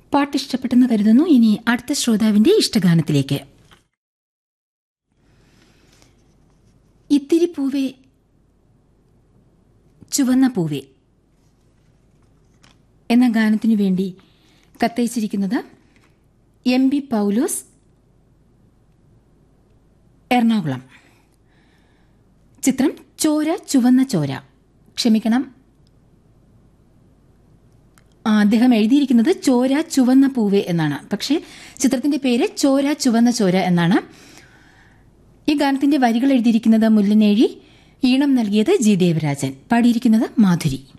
പാട്ട് ഇഷ്ടപ്പെട്ടെന്ന് കരുതുന്നു ഇനി അടുത്ത ശ്രോതാവിന്റെ ഇഷ്ടഗാനത്തിലേക്ക് ഇത്തിരി പൂവേ ചുവന്ന പൂവേ എന്ന ഗാനത്തിനു വേണ്ടി കത്തയച്ചിരിക്കുന്നത് എം ബി പൗലോസ് എറണാകുളം ചിത്രം ചോര ചുവന്ന ചോര ക്ഷമിക്കണം ആ, അദ്ദേഹം എഴുതിയിരിക്കുന്നത് ചോര ചുവന്ന പൂവേ എന്നാണ് പക്ഷേ ചിത്രത്തിന്റെ പേര് ചോര ചുവന്ന ചോര എന്നാണ് ഈ ഗാനത്തിന്റെ വരികൾ എഴുതിയിരിക്കുന്നത് മുല്ലനേഴി ഈണം നൽകിയത് ജി ദേവരാജൻ പാടിയിരിക്കുന്നത് മാധുരി